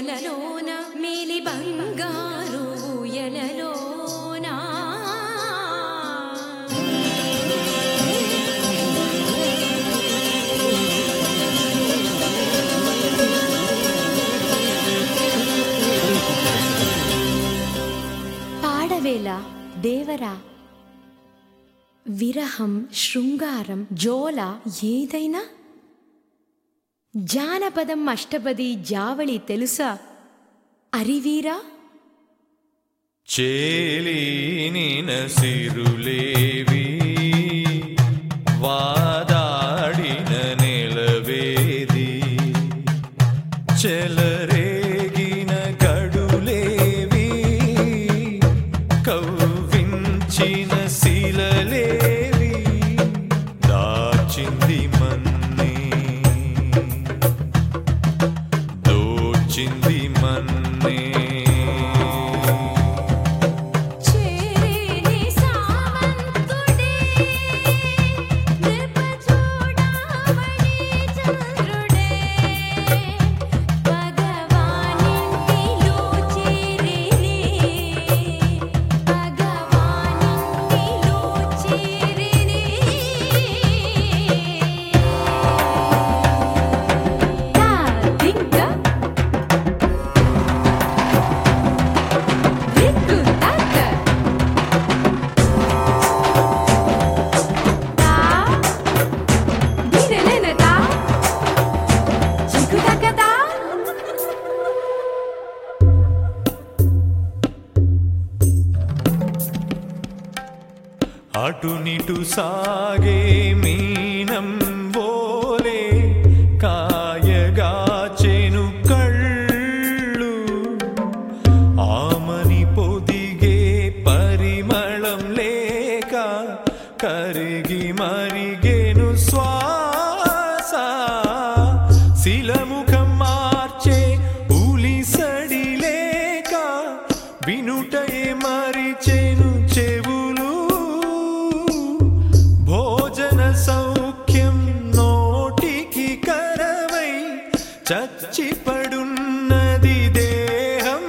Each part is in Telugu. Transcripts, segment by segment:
ఊయలలోన మేలి బంగారు ఊయలలోన పాడవేళ దేవరా విరహం శృంగారం జోల ఏదైనా జానపదం అష్టపది జావళి తెలుసా అరివీరా చేలీనిన సిరులేవి వాదాడిన నెలవేది చెలరేగిన గడులేవి కవ్వించిన శిలలేవి దాచింది మన్నే దోచింది మన్నే చేరేని సామంతుడే చూడమణి చంద్రుడే భగవానింటిలో చేరేని భగవానింటిలో చేరేని తా దింక దిక్కు తక్క తా దినెనెన తా చిక్కు తక్క తా అటునిటు సాగే మీనం బోలే కాయగా చెను కళ్ళు ఆమని పొదిగే పరిమళం లేక కరిగి మరిగేను శ్వాస శిలముఖం మార్చే ఉలిసడి లేక వినుటయే మరిచెను చెవులు భోజన సౌఖ్యం నోటికి కరవై చచ్చిపడున్నది దేహం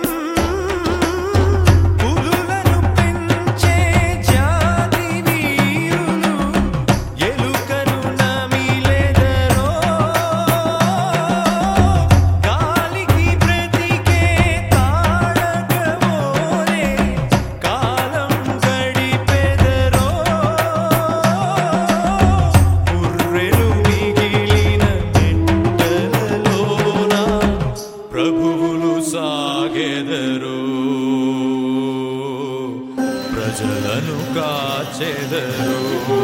పులులను పెంచే జాతి వీరులు ఎలుకను నమిలెదరో గాలికి బ్రతికే తాడగవోలే కాలం గడిపెదరో పుర్రెలు మిగిలిన నెట్టలలోన ప్రభువులు సాగెదరు ప్రజలను కాచెదరు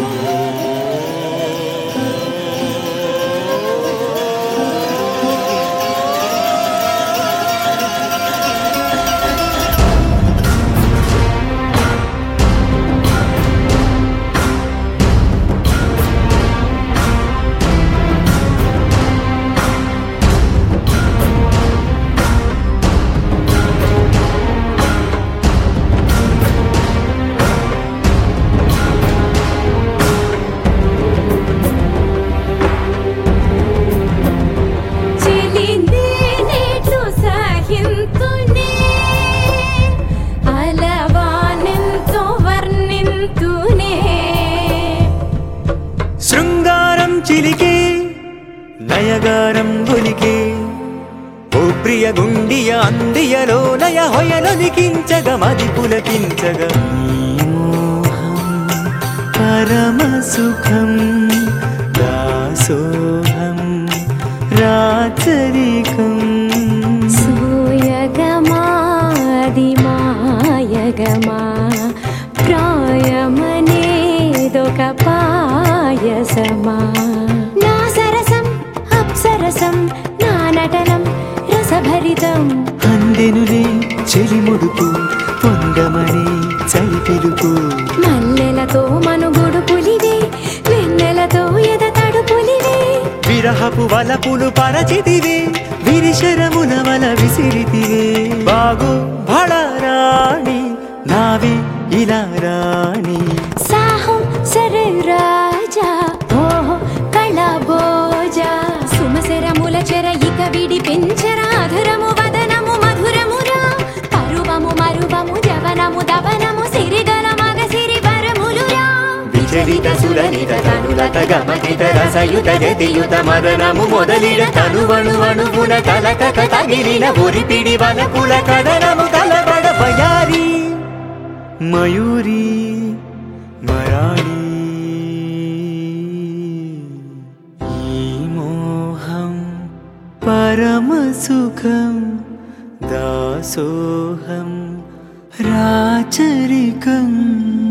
చెలిందే నేటు సహింతునే అలవానెంతో వర్ణింతునే శృంగారం చిలికే నయగారం ఒలికే ఓ ప్రియ గుండియ అందియలో నయ హొయలొలికించగ మది పులకించగ ఈ మోహం పరమ సుఖం దాసోహం రాచరికం సోయగమాది మాయగమా ప్రాయమనేదొక పాయసమా నా సరసం అప్సరసం నా నటనం రసభరితం అందెనులే చెలిముడుపు పొందమని చలి పిలుపు మల్లెలతో మనుగుడు పులివే వెన్నెలతో ఎదతడు పులివే విరహపు వలపులు పరచితివే విరిశరమున వల విసిరితివే బాగు భళరాణి నావి ఇలా రాణి సాహో సరే రాజా ఓహో కళబోజా సుమసెరముల చెర ఇక విడి పెంచరాధరము వదనము తపనము సిరిగల మగ సిరి వరములురా విచలిత సురనిత తనులత గమతిత రసయుత జతియుత మదనము మొదలిన తనువణు అణువున తలకక తగిలిన ఒరిపిడి వలపుల కదనము కలబడ బయారి మయూరి మరాళి ఈ మోహం పరమ సుఖం దాసోహం రాచరికం